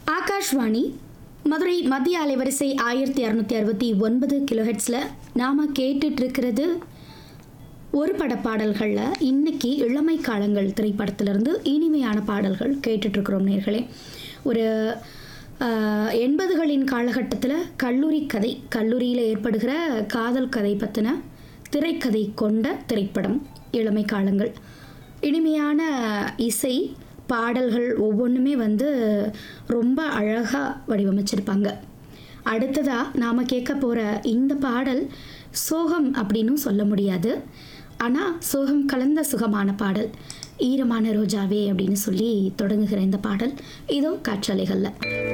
ஆகாஷ்வாணி மதுரை மத்திய அலைவரிசை ஆயிரத்தி இரநூத்தி அறுபத்தி ஒன்பது கிலோஹெட்ஸில் நாம் கேட்டுட்டு இருக்கிறது ஒரு பட பாடல்களில் இன்னைக்கு இளமை காலங்கள் திரைப்படத்திலிருந்து இனிமையான பாடல்கள் கேட்டுட்ருக்குறோம் நேர்களே ஒரு ஆஹ், எண்பதுகளின் காலகட்டத்தில் கல்லூரி கதை கல்லூரியில் ஏற்படுகிற காதல் கதை பற்றின திரைக்கதை கொண்ட திரைப்படம் இளமை காலங்கள் இனிமையான இசை பாடல்கள் ஒவ்வொன்றுமே வந்து ரொம்ப அழகாக வடிவமைச்சிருப்பாங்க அடுத்ததாக நாம் கேட்க போகிற இந்த பாடல் சோகம் அப்படின்னும் சொல்ல முடியாது ஆனால் சோகம் கலந்த சுகமான பாடல் ஈரமான ரோஜாவே அப்படின்னு சொல்லி தொடங்குகிற இந்த பாடல் இதோ காற்றலைகளில்